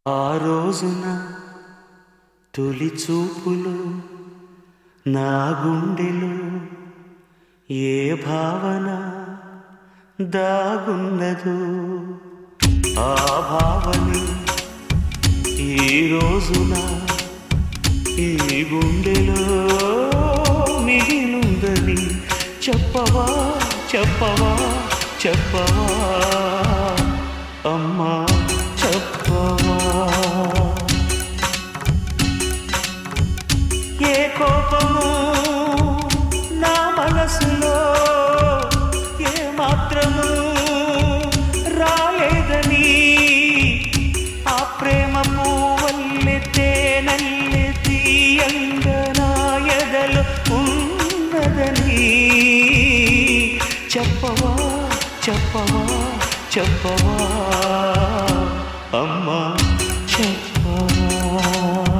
ఆ రోజున తొలి చూపులు నా గుండెలో ఏ భావన దాగున్నదో ఆ భావని ఈ రోజున ఈ గుండెలో మిగిలుందని చెప్పవా చెప్పవా చెప్పవా అమ్మా చెప్పవా ఏ కోపము నా మనసులో ఏ మాత్రము రాలేదని ఆ ప్రేమ పువ్వల్లె తేనల్లె తీయంగ నా ఎదలు ఉన్నదని చెప్పవా చెప్పవా చెప్పవా అమ్మా చెప్పవా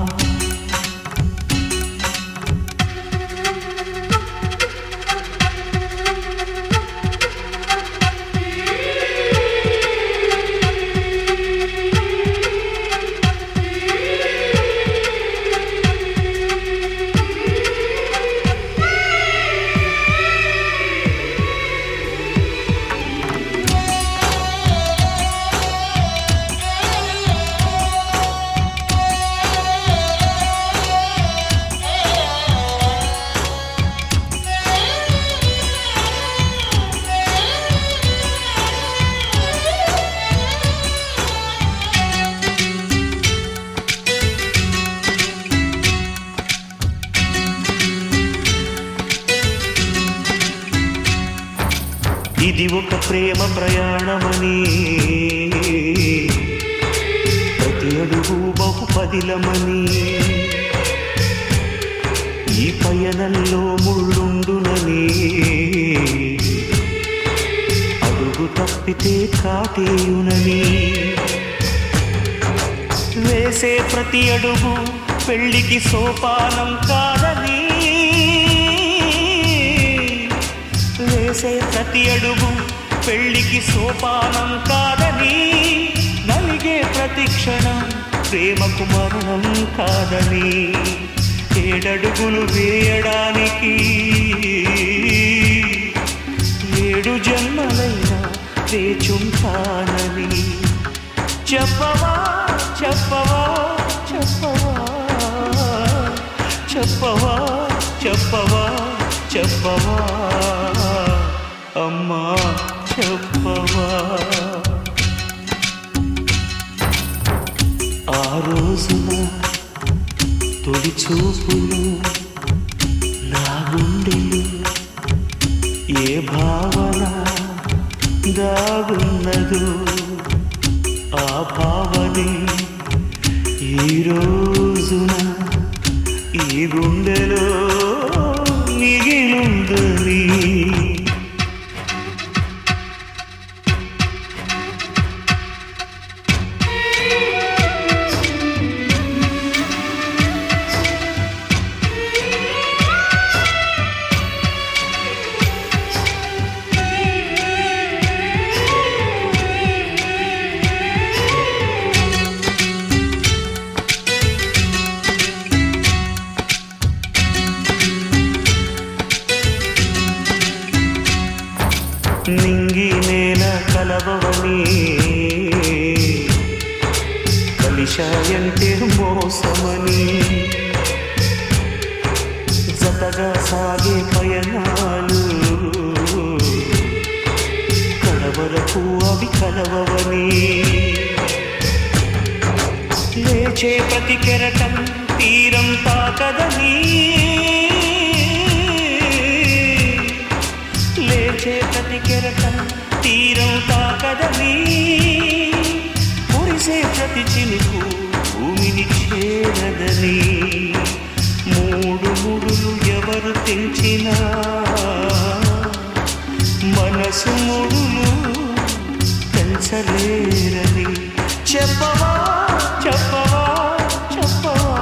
ఇది ఒక ప్రేమ ప్రయాణమని ప్రతి అడుగు బహు పదిలమని ఈ పయనంలో ముళ్ళుండునని అడుగు తప్పితే కాటేయునని వేసే ప్రతి అడుగు పెళ్లికి సోపానం కాదని వేసే ప్రతి అడుగు పెళ్లికి సోపానం కాదని నలిగే ప్రతి క్షణం ప్రేమకు మరణం కాదని ఏడడుగులు వేయడానికి ఏడు జన్మలైనా వేచుంటానని చెప్పవా చెప్పవా చెప్పవా చెప్పవా చెప్పవా చెప్పవా అమ్మా చెప్పవా ఆ రోజున తొలి చూపులు నా గుండెలు ఏ భావన దాగున్నదో ఆ భావనే ఈ రోజున ఈ గుండెలో మిగిలుందని నింగి నేల కలవని కలిశాయంటే మోసమని జతగా సాగే పయనాలు కడవరకు అవి కలవని లేచే ప్రతి కెరటం తీరం తాకదని లేచే ప్రతి కెరటం తీరం తాకదని కురిసే ప్రతి చినుకు భూమిని చేరదని మూడు ముడులు ఎవరు తెంచినా మనసు ముడులు పెంచలేరని చెప్పవా చెప్పవా చెప్పవా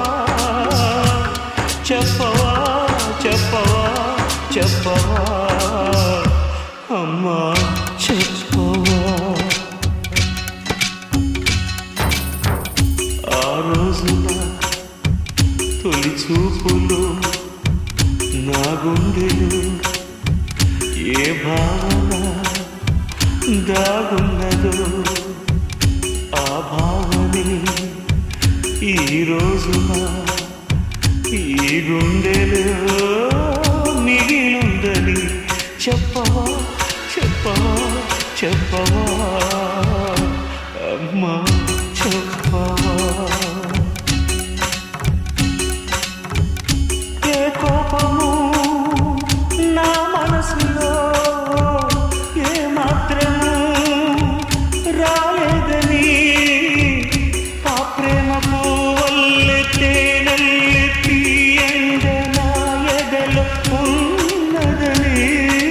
చెప్పవా చెప్పవా చెప్పవా అమ్మా చెప్పవా రోజున తొలి చూపులు నా గుండెలు ఏ భావన దాగున్నదో ఆ భావనే ఈ రోజున ఈ గుండెలో మిగిలుందని చెప్పవా చెప్పవా చెప్పవా అమ్మా చెప్పవా ఏ కోపము నా మనసులో ఏ మాత్రము రాలేదని ఆ ప్రేమ పువ్వల్లె తేనెల్లె తీయంగ నా ఎదలో ఉన్నదని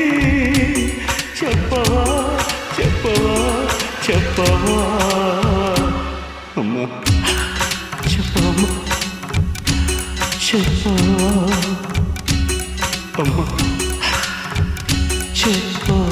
చెప్పవా చెప్పవా చెప్పవా అమ్మా చెప్పవమ్మా చెప్పవా అమ్మా చెప్పవా